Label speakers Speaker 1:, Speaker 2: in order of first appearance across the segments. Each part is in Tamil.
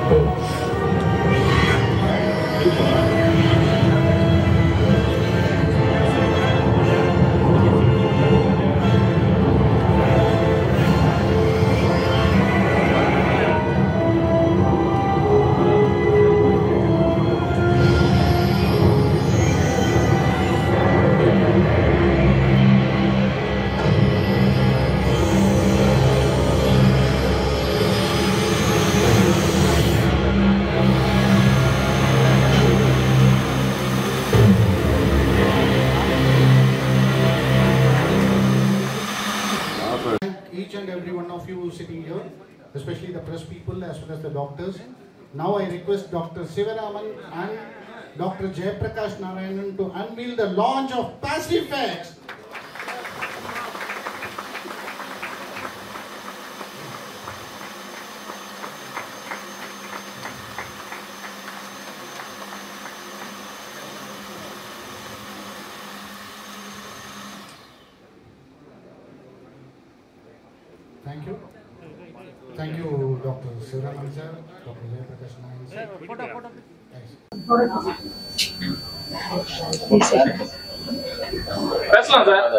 Speaker 1: Thank each and every one of you sitting here, especially the press people as well as the doctors. Now I request Dr. Sivaraman and Dr. Jayaprakash Narayanan to unveil the launch of Pacifex. Thank you. Thank you, Dr. Sivaraman sir, Dr. Jayaprakash Narayanan sir. Thanks.
Speaker 2: பேசலாம் சார்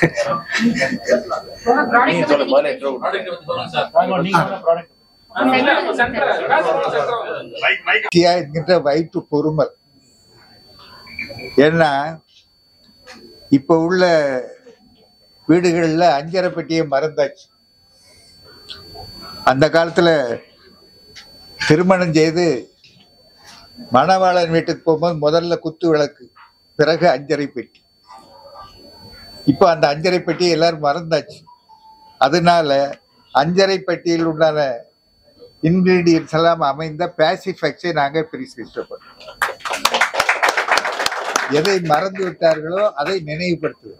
Speaker 3: நீங்க சொல்ல முதல்ல intro கொடுங்க.
Speaker 2: ப்ராடக்ட் பத்தி சொல்லுங்க சார் சென்டர் சென்டர் பேசலாம் சென்டர்
Speaker 4: சக்தியா என்கின்ற வயிற்று பொறுமல் ஏன்னா இப்ப உள்ள வீடுகள்ல அஞ்சரை பெட்டியை மறந்தாச்சு அந்த காலத்துல திருமணம் செய்து மணவாளன் வீட்டுக்கு போகும்போது முதல்ல குத்து விளக்கு பிறகு அஞ்சரை பெட்டி இப்போ அந்த அஞ்சரை பெட்டியை எல்லாரும் மறந்தாச்சு அதனால அஞ்சரை பெட்டியில் உண்டான இன்கிரீடியன்ஸ் எல்லாம் அமைந்த பேசிஃபெக்ஸை நாங்கள் பிரித்து இஷ்டப்படுறோம் எதை மறந்து விட்டார்களோ அதை நினைவுபடுத்துகிறோம்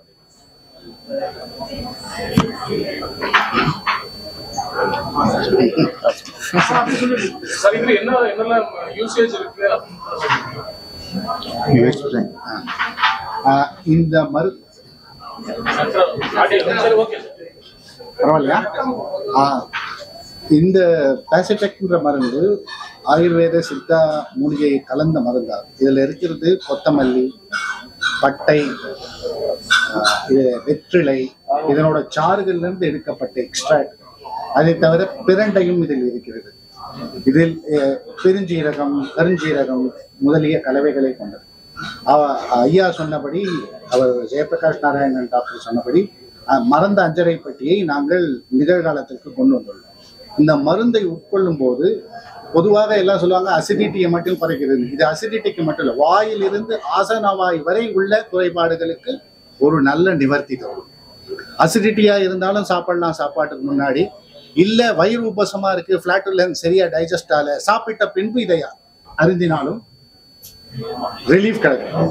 Speaker 2: சார் இது என்ன என்னெல்லாம் யூசேஜ் இருக்கு
Speaker 4: You explain.
Speaker 1: ஆஹ் இந்த மரு
Speaker 2: சென்டர் சரி ஓகே
Speaker 1: பரவாயில்லையா ஆஹ் இந்த பேசிடெக்ன்ற மருந்து ஆயுர்வேத சித்தா மூலிகை கலந்த மருந்தா இதுல இருக்கிறது கொத்தமல்லி பட்டை ஆஹ் இது வெற்றிலை இதனோட சாறுகள்ல இருந்து எடுக்கப்பட்ட எக்ஸ்ட்ராக்ட் அதை தவிர பிரண்டையும் இதில் இருக்கிறது இதில் அஹ், பெருஞ்சீரகம் கருஞ்சீரகம் முதலிய கலவைகளை கொண்டது அவ- ஐயா சொன்னபடி அவர் ஜெயபிரகாஷ் நாராயணன் டாக்டர் சொன்னபடி அஹ், மறந்த அஞ்சரை பெட்டியை நாங்கள் நிகழ்காலத்திற்கு கொண்டு வந்துள்ளோம் இந்த மருந்தை உட்கொள்ளும் போது பொதுவாக எல்லாம் சொல்லுவாங்க அசிடிட்டியை மட்டும் குறைக்கிறது இது அசிடிட்டிக்கு மட்டும் இல்லை வாயிலிருந்து ஆசனவாய் வரை உள்ள குறைபாடுகளுக்கு ஒரு நல்ல நிவர்த்தி தரும் அசிடிட்டியா இருந்தாலும் சாப்பிடலாம் சாப்பாட்டுக்கு முன்னாடி இல்ல வயிறு உபசமா இருக்கு ஃபிளாட்டுலன்ஸ் சரியா டைஜஸ்ட் ஆகல சாப்பிட்ட பின்பு இதை அருந்தினாலும் ரிலீஃப் கிடைக்கும்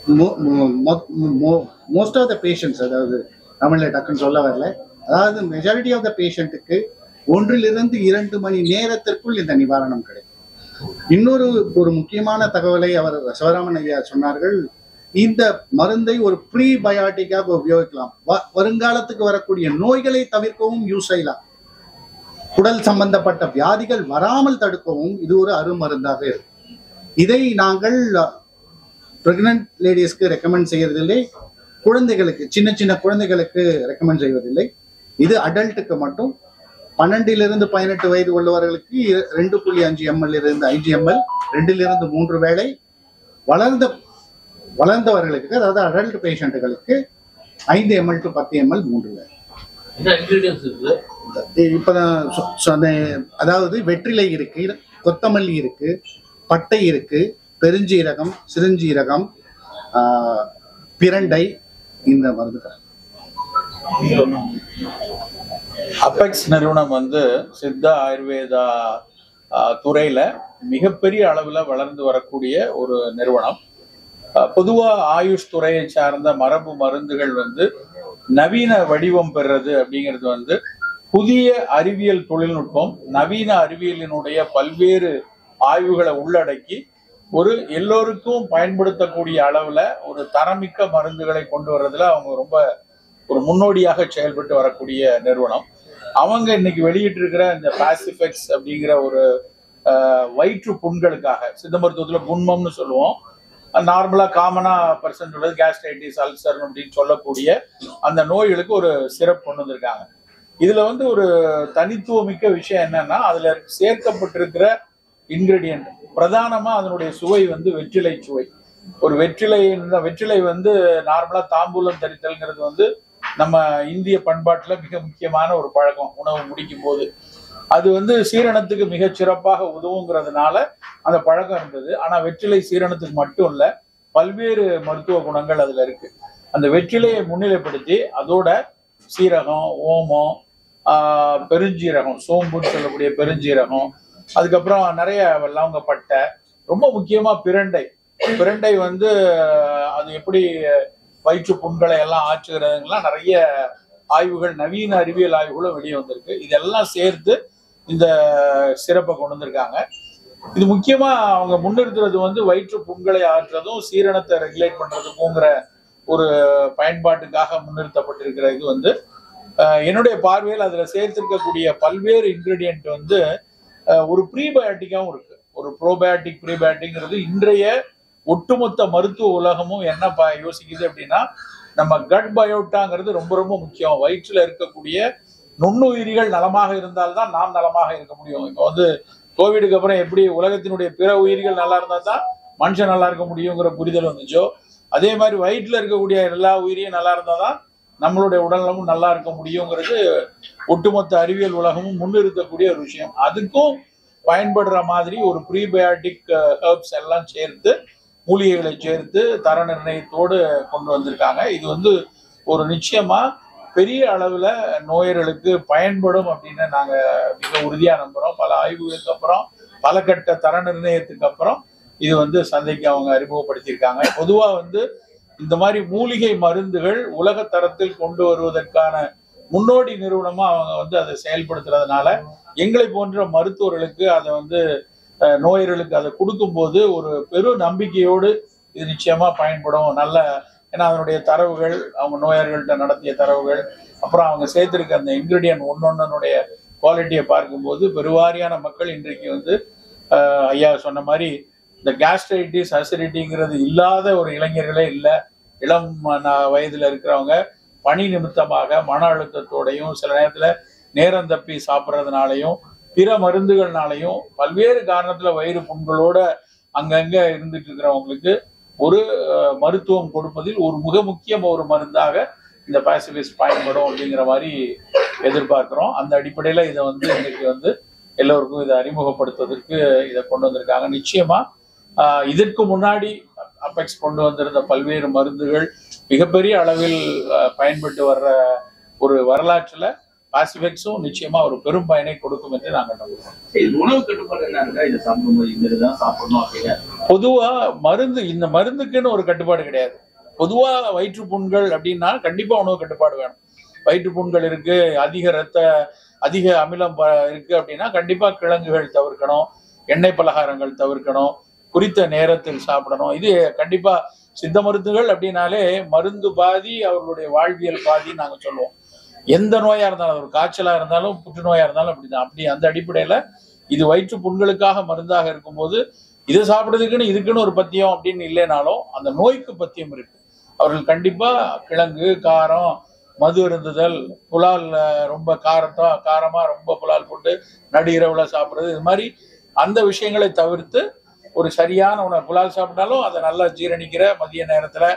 Speaker 1: மோஸ்ட் ஆஃப் த பேஷண்ட்ஸ் அதாவது தமிழ்ல டக்குன்னு சொல்ல வரல அதாவது மெஜாரிட்டி ஆஃப் த பேஷண்ட்டுக்கு ஒன்றிலிருந்து இரண்டு மணி நேரத்திற்குள் இந்த நிவாரணம் கிடைக்கும் இன்னொரு ஒரு முக்கியமான தகவலை அவர் சிவராமன் ஐயா சொன்னார்கள் இந்த மருந்தை ஒரு ப்ரீ பயாட்டிக்காக உபயோகிக்கலாம் வ- வருங்காலத்துக்கு வரக்கூடிய நோய்களை தவிர்க்கவும் யூஸ் செய்யலாம் குடல் சம்பந்தப்பட்ட வியாதிகள் வராமல் தடுக்கவும் இது ஒரு அருமருந்தாக இருக்கும் இதை நாங்கள் பிரெக்னன்ட் லேடிஸ்க்கு ரெக்கமெண்ட் செய்யறதில்லை குழந்தைகளுக்கு சின்ன சின்ன குழந்தைகளுக்கு ரெக்கமெண்ட் செய்வதில்லை இது அடல்ட்டுக்கு மட்டும் பன்னெண்டிலிருந்து பதினெட்டு வயது உள்ளவர்களுக்கு இர- ரெண்டு புள்ளி அஞ்சு எம்எல் இருந்து ஐந்து எம்எல் ரெண்டிலிருந்து மூன்று வேளை வளர்ந்த வளர்ந்தவர்களுக்கு அதாவது அடல்ட் பேஷண்ட்டுகளுக்கு ஐந்து எம்எல் டு பத்து எம்எல் மூன்று வேளை
Speaker 2: என்ன இன்கிரீடியன்ஸ் இருக்கு
Speaker 1: இப்பதான் சொ- சொன்ன- அதாவது வெற்றிலை இருக்கு கொத்தமல்லி இருக்கு பட்டை இருக்கு பெருஞ்சீரகம் சிறுஞ்சீரகம் ஆஹ், பிரண்டை இந்த மருந்துகள்
Speaker 3: அப்பெக்ஸ் நிறுவனம் வந்து சித்தா ஆயுர்வேதா ஆ, துறையில மிகப்பெரிய அளவுல வளர்ந்து வரக்கூடிய ஒரு நிறுவனம் ஆ, பொதுவா ஆயுஷ் துறையை சார்ந்த மரபு மருந்துகள் வந்து நவீன வடிவம் பெறுறது அப்படிங்கிறது வந்து புதிய அறிவியல் தொழில்நுட்பம் நவீன அறிவியலினுடைய பல்வேறு ஆய்வுகளை உள்ளடக்கி ஒரு எல்லோருக்கும் பயன்படுத்தக்கூடிய அளவுல ஒரு தரமிக்க மருந்துகளை கொண்டு வர்றதுல அவங்க ரொம்ப ஒரு முன்னோடியாக செயல்பட்டு வரக்கூடிய நிறுவனம் அவங்க இன்னைக்கு வெளியிட்டிருக்கிற இந்த பாசிஃபெக்ஸ் அப்படிங்கிற ஒரு அஹ், வயிற்று புண்களுக்காக சித்த மருத்துவத்துல குன்மம்னு சொல்லுவோம் நார்மலா காமனா பர்சன் சொல்றது கேஸ்ட்ரைட்டிஸ் அல்சர் அப்படின்னு சொல்லக்கூடிய அந்த நோய்களுக்கு ஒரு சிறப்பு கொண்டு வந்திருக்காங்க இதுல வந்து ஒரு தனித்துவமிக்க விஷயம் என்னன்னா அதுல சேர்க்கப்பட்டிருக்கிற இன்கிரீடியன்ட் பிரதானமா அதனுடைய சுவை வந்து வெற்றிலை சுவை ஒரு வெற்றிலை இந்த வெற்றிலை வந்து நார்மலா தாம்பூலம் தரித்தல்ங்கிறது வந்து நம்ம இந்திய பண்பாட்டுல மிக முக்கியமான ஒரு பழக்கம் உணவு முடிக்கும் போது அது வந்து சீரணத்துக்கு மிகச் சிறப்பாக உதவுங்கிறதுனால அந்த பழக்கம் இருந்தது ஆனா வெற்றிலை சீரணத்துக்கு மட்டும் இல்ல பல்வேறு மருத்துவ குணங்கள் அதுல இருக்கு அந்த வெற்றிலையை முன்னிலைப்படுத்தி அதோட சீரகம் ஓமம் ஆஹ், பெருஞ்சீரகம் சோம்புன்னு சொல்லக்கூடிய பெருஞ்சீரகம் அதுக்கப்புறம் நிறைய லவங்கப்பட்டை ரொம்ப முக்கியமா பிரண்டை பிரண்டை வந்து ஆஹ், அது எப்படி வயிற்று புண்களை எல்லாம் ஆற்றுகிறதுலாம் நிறைய ஆய்வுகள் நவீன அறிவியல் ஆய்வுகளும் வெளியே வந்திருக்கு இதெல்லாம் சேர்த்து இந்த சிறப்பை கொண்டு வந்திருக்காங்க இது முக்கியமா அவங்க முன்னிறுத்துறது வந்து வயிற்று புண்களை ஆற்றுறதும் சீரணத்தை ரெகுலேட் பண்றதுக்குங்கிற ஒரு பயன்பாட்டுக்காக முன்னிறுத்தப்பட்டிருக்கிற இது வந்து அஹ், என்னுடைய பார்வையில் அதுல சேர்த்திருக்கக்கூடிய பல்வேறு இன்கிரீடியன்ட் வந்து அஹ், ஒரு ப்ரீபயோட்டிக்காவும் இருக்கு ஒரு ப்ரோபயோட்டிக் ப்ரீபயோட்டிக்ங்கிறது இன்றைய ஒட்டுமொத்த மருத்துவ உலகமும் என்ன ப- யோசிக்குது அப்படின்னா நம்ம கட் பயோட்டாங்கிறது ரொம்ப ரொம்ப முக்கியம் வயிற்றுல இருக்கக்கூடிய நுண்ணுயிரிகள் நலமாக இருந்தால்தான் நாம் நலமாக இருக்க முடியும் இப்போ வந்து கோவிடுக்கு அப்புறம் எப்படி உலகத்தினுடைய பிற உயிரிகள் நல்லா இருந்தா தான் மனுஷன் நல்லா இருக்க முடியுங்கிற புரிதல் வந்துச்சோ அதே மாதிரி வயிற்றுல இருக்கக்கூடிய எல்லா உயிரியும் நல்லா இருந்தா தான் நம்மளுடைய உடல்நலமும் நல்லா இருக்க முடியுங்கிறது ஒட்டுமொத்த அறிவியல் உலகமும் முன்னிறுத்தக்கூடிய ஒரு விஷயம் அதுக்கும் பயன்படுற மாதிரி ஒரு ப்ரீபயாட்டிக் ஹெர்ப்ஸ் எல்லாம் சேர்த்து மூலிகைகளை சேர்த்து தர நிர்ணயத்தோடு கொண்டு வந்திருக்காங்க இது வந்து ஒரு நிச்சயமா பெரிய அளவுல நோயர்களுக்கு பயன்படும் அப்படின்னு நாங்க மிக உறுதியா நம்புறோம் பல ஆய்வுகளுக்கு அப்புறம் பல கட்ட தர நிர்ணயத்துக்கு அப்புறம் இது வந்து சந்தைக்கு அவங்க அறிமுகப்படுத்தியிருக்காங்க பொதுவா வந்து இந்த மாதிரி மூலிகை மருந்துகள் உலக தரத்தில் கொண்டு வருவதற்கான முன்னோடி நிறுவனமா அவங்க வந்து அதை செயல்படுத்துறதுனால எங்களை போன்ற மருத்துவர்களுக்கு அதை வந்து அஹ், நோயர்களுக்கு அதை கொடுக்கும்போது ஒரு பெரு நம்பிக்கையோடு இது நிச்சயமா பயன்படும் நல்ல ஏன்னா அதனுடைய தரவுகள் அவங்க நோயாளர்கள்ட்ட நடத்திய தரவுகள் அப்புறம் அவங்க சேர்த்திருக்க அந்த இன்கிரீடியன்ட் ஒன்னொன்னுடைய குவாலிட்டியை பார்க்கும்போது பெருவாரியான மக்கள் இன்றைக்கு வந்து அஹ், ஐயா சொன்ன மாதிரி இந்த கேஸ்ட்ரைட்டிஸ் அசிடிட்டிங்கிறது இல்லாத ஒரு இளைஞர்களே இல்லை இளம் ந- வயதுல இருக்கிறவங்க பணி நிமித்தமாக மன அழுத்தத்தோடையும் சில நேரத்துல நேரம் தப்பி சாப்பிட்றதுனாலையும் பிற மருந்துகள்னாலையும் பல்வேறு காரணத்துல வயிறு புண்களோட அங்கங்க இருந்துட்டு இருக்கிறவங்களுக்கு ஒரு அஹ், மருத்துவம் கொடுப்பதில் ஒரு மிக முக்கிய ஒரு மருந்தாக இந்த பாசிபிஸ்ட் பயன்படும் அப்படிங்கிற மாதிரி எதிர்பார்க்கிறோம் அந்த அடிப்படையில இதை வந்து இன்னைக்கு வந்து எல்லோருக்கும் இதை அறிமுகப்படுத்துவதற்கு இதை கொண்டு வந்திருக்காங்க நிச்சயமா ஆஹ், இதற்கு முன்னாடி அபெக்ஸ் கொண்டு வந்திருந்த பல்வேறு மருந்துகள் மிகப்பெரிய அளவில் ஆஹ், பயன்பட்டு வர்ற ஒரு வரலாற்றுல பாசிபெக்ஸும் நிச்சயமா ஒரு பெரும் பயனை கொடுக்கும் என்று நாங்கள் நம்புகிறோம்
Speaker 2: இது உணவு கட்டுப்பாடு என்ன இருக்கா இதை சாப்பிடும்போது இந்த இதுதான் சாப்பிடணும் அப்படின்னு
Speaker 3: பொதுவா மருந்து இந்த மருந்துக்குன்னு ஒரு கட்டுப்பாடு கிடையாது பொதுவா வயிற்று புண்கள் அப்படின்னா கண்டிப்பா உணவு கட்டுப்பாடு வேணும் வயிற்று புண்கள் இருக்கு அதிக ரத்த அதிக அமிலம் ப- இருக்கு அப்படின்னா கண்டிப்பா கிழங்குகள் தவிர்க்கணும் எண்ணெய் பலகாரங்கள் தவிர்க்கணும் குறித்த நேரத்தில் சாப்பிடணும் இது கண்டிப்பா சித்த மருந்துகள் அப்படின்னாலே மருந்து பாதி அவர்களுடைய வாழ்வியல் பாதி நாங்க சொல்லுவோம் எந்த நோயா இருந்தாலும் ஒரு காய்ச்சலா இருந்தாலும் புற்றுநோயா இருந்தாலும் அப்படிதான் அப்படி அந்த அடிப்படையில இது வயிற்று புண்களுக்காக மருந்தாக இருக்கும்போது இதை சாப்பிடுறதுக்குன்னு இதுக்குன்னு ஒரு பத்தியம் அப்படின்னு இல்லைனாலும் அந்த நோய்க்கு பத்தியம் இருக்கு அவர்கள் கண்டிப்பா கிழங்கு காரம் மது இருந்துதல் புலால் அஹ், ரொம்ப காரத்தா காரமா ரொம்ப புலால் போட்டு நடு இரவுல சாப்பிடுறது இது மாதிரி அந்த விஷயங்களை தவிர்த்து ஒரு சரியான உணவு புலால் சாப்பிட்டாலும் அதை நல்லா ஜீரணிக்கிற மதிய நேரத்துல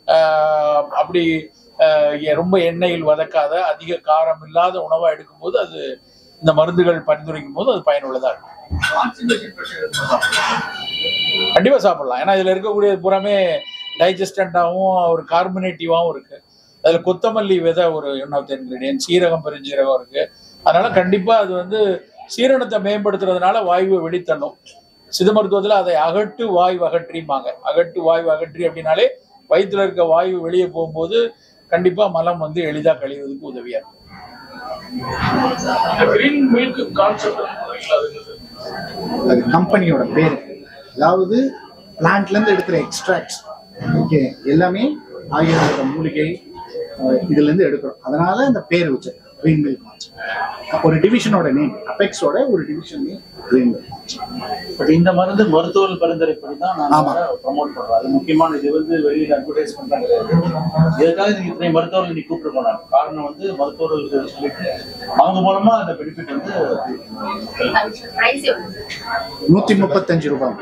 Speaker 3: ஆஹ், அப்படி ஆஹ், எ- ரொம்ப எண்ணெயில் வதக்காத அதிக காரம் இல்லாத உணவா எடுக்கும்போது அது இந்த மருந்துகள் பரிந்துரைக்கும் போது அது பயனுள்ளதா இருக்கும்
Speaker 2: கான்சன்ட்ரேஷன் ப்ரெஷர் சாப்பிடலாம்
Speaker 3: கண்டிப்பா சாப்பிடலாம் ஏன்னா இதுல இருக்கக்கூடிய புறமே டைஜஸ்டண்டாகவும் ஒரு கார்பனேட்டிவாகவும் இருக்கு அதுல கொத்தமல்லி விதை ஒரு ஒன் ஆஃப் த இன்கிரீடியன்ட் சீரகம் பெருஞ்சீரகம் இருக்கு அதனால கண்டிப்பா அது வந்து சீரணத்தை மேம்படுத்துறதுனால வாயுவை வெளித்தள்ளும் சித மருத்துவத்துல அதை அகட்டு வாயு அகற்றிம்பாங்க அகட்டு வாயு அகற்றி அப்படின்னாலே வயிற்றுல இருக்க வாயு வெளியே போகும்போது கண்டிப்பா மலம் வந்து எளிதா கழிவதற்கு உதவியா இருக்கும்
Speaker 2: கிரீன் மில்க் கான்செப்ட் அது
Speaker 1: அது கம்பெனியோட பேர் அதாவது பிளான்ட்ல இருந்து எடுக்கிற எக்ஸ்ட்ராக்ட்ஸ் ஓகே எல்லாமே ஆயுர்வேத மூலிகை அஹ், இதுல இருந்து எடுக்கிறோம் அதனால இந்த பேர் வச்சிருக்காங்க கிரீன் மில் கான்செப்ட் ஒரு டிவிஷனோட நேம் அபெக்ஸோட ஒரு division name green mill
Speaker 5: but இந்த மருந்து மருத்துவர்கள் பரிந்துரைப்படி தான்
Speaker 1: ஆமா.
Speaker 5: நாங்க ப்ரமோட் பண்றோம் அது முக்கியமான இது வந்து வெளியில அட்வர்டைஸ் பண்றாங்க எதுக்காக இதுக்கு இத்தனை மருத்துவர்கள் நீ கூப்பிட்டு போனாங்க காரணம் வந்து மருத்துவர்கள் சொல்லிட்டு அவங்க மூலமா அந்த பெனிஃபிட் வந்து
Speaker 6: பிரைஸ் எவ்வளவு
Speaker 1: நூத்தி முப்பத்தஞ்சு ரூபாய்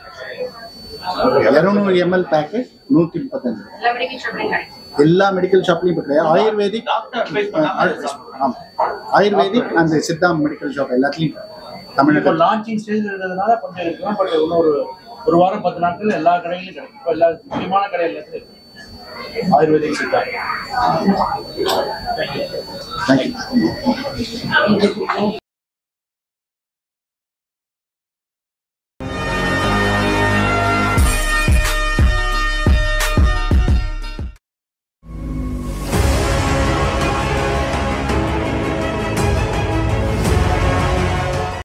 Speaker 1: இருநூறு எம்எல் பேக்கெட் நூத்தி முப்பத்தஞ்சு ரூபாய்
Speaker 6: எல்லா மெடிக்கல் ஷாப்லயும் கிடைக்கும்
Speaker 1: எல்லா மெடிக்கல் ஷாப்லயும் இப்போ கிடையாது ஆயுர்வேதிக்
Speaker 5: டாக்டர் அட்வைஸ் பண்ணாங்க
Speaker 1: ஆமா ஆயுர்வேதிக் அந்த சித்தா மெடிக்கல் ஷாப் எல்லாத்துலயும்
Speaker 5: இப்போ
Speaker 1: தமிழ்நாட்டில்
Speaker 5: லான்ச்சிங் ஸ்டேஜ் இருக்கிறதுனால கொஞ்சம் இருக்கலாம் பட் இன்னொரு ஒரு வாரம் பத்து நாட்கள் எல்லா கடையிலும் கிடைக்கும் இப்போ எல்லா முக்கியமான கடை எல்லாத்துலையும் இருக்கு ஆயுர்வேதிக் சித்தா
Speaker 1: தேங்க்யூ